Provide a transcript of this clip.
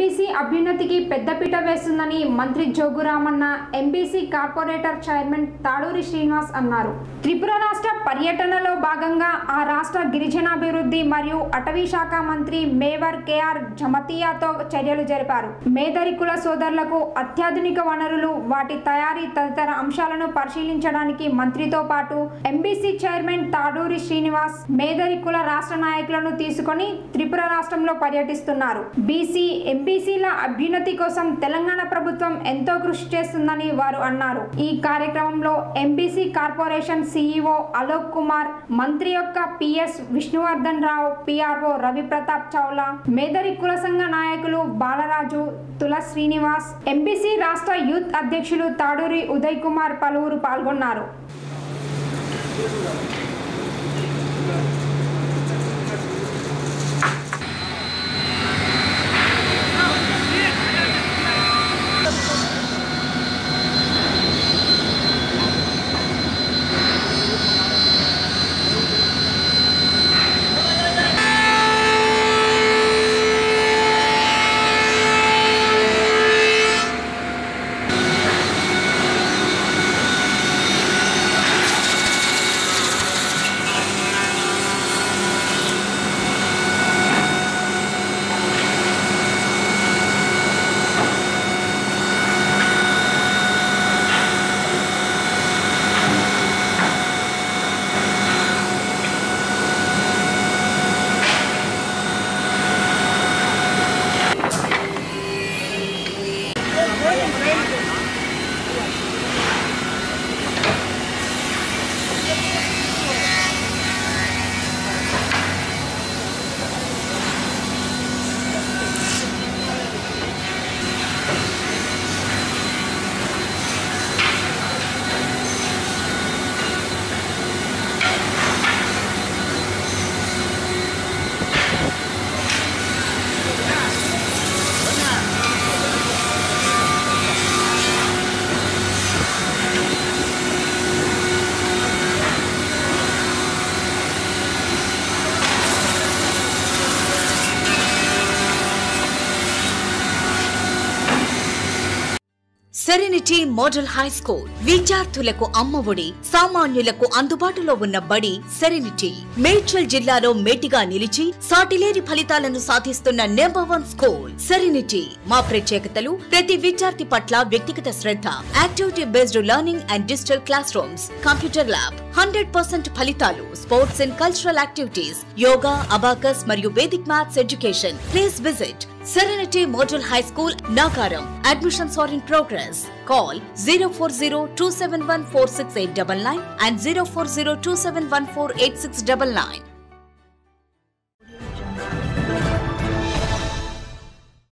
MBC అభ్యున్నతికి పెద్దపీట వేస్తుందని మంత్రి Joguramanna MBC corporator chairman Taduri Srinivas అన్నారు త్రిపుర రాష్ట్ర పర్యటనలో భాగంగా ఆ రాష్ట్ర గిరిజనాభివృద్ధి మరియు అటవీ శాఖ మంత్రి మేవర్ కేఆర్ జమతియాతో చర్యలు జరిపారు మేదరికుల సోదరులకు అత్యాధునిక వనరులు వాటి తయారీ తదితర అంశాలను పరిశీలించడానికి మంత్రితో పాటు ఎంబీసీ చైర్మన్ తాడూరి శ్రీనివాస్ మేదరికుల రాష్ట్ర నాయకులను తీసుకొని త్రిపుర రాష్ట్రంలో పర్యటిస్తున్నారు బీసీ ఎంబీసీల అభ్యున్నతి కోసం తెలంగాణ ప్రభుత్వం ఎంతో కృషి చేస్తుందని వారు అన్నారు ఈ కార్యక్రమంలో MBC corporation CEO Alok Kumar మంత్రి యొక్క పిఎస్ విష్ణువర్ధన్ రావు పిఆర్ఓ రవి ప్రతాప్ చౌలా మేదరి కుల సంఘ నాయకులు బాలరాజు తుల శ్రీనివాస్ ఎంబీసీ రాష్ట్ర యూత్ అధ్యక్షులు తాడూరి ఉదయ్ కుమార్ పలువురు పాల్గొన్నారు సెరెనిటీ మోడల్ హై స్కూల్ విద్యార్థులకు అమ్మఒడి సామాన్యులకు అందుబాటులో ఉన్న బడి సెరెనిటీ మేడ్చల్ జిల్లాలో మేటిగా నిలిచి సాటిలేని ఫలితాలను సాధిస్తున్న నెంబర్ వన్ స్కూల్ సెరెనిటీ మా ప్రత్యేకతలు ప్రతి విద్యార్థి పట్ల వ్యక్తిగత శ్రద్ధ activity based learning and digital class rooms computer lab hundred percent ఫలితాలు sports and cultural activities yoga abacus మరియు vedic maths education please visit Serenity Model High School, Nagaram. Admissions are in progress. Call 040 and 040 2714869.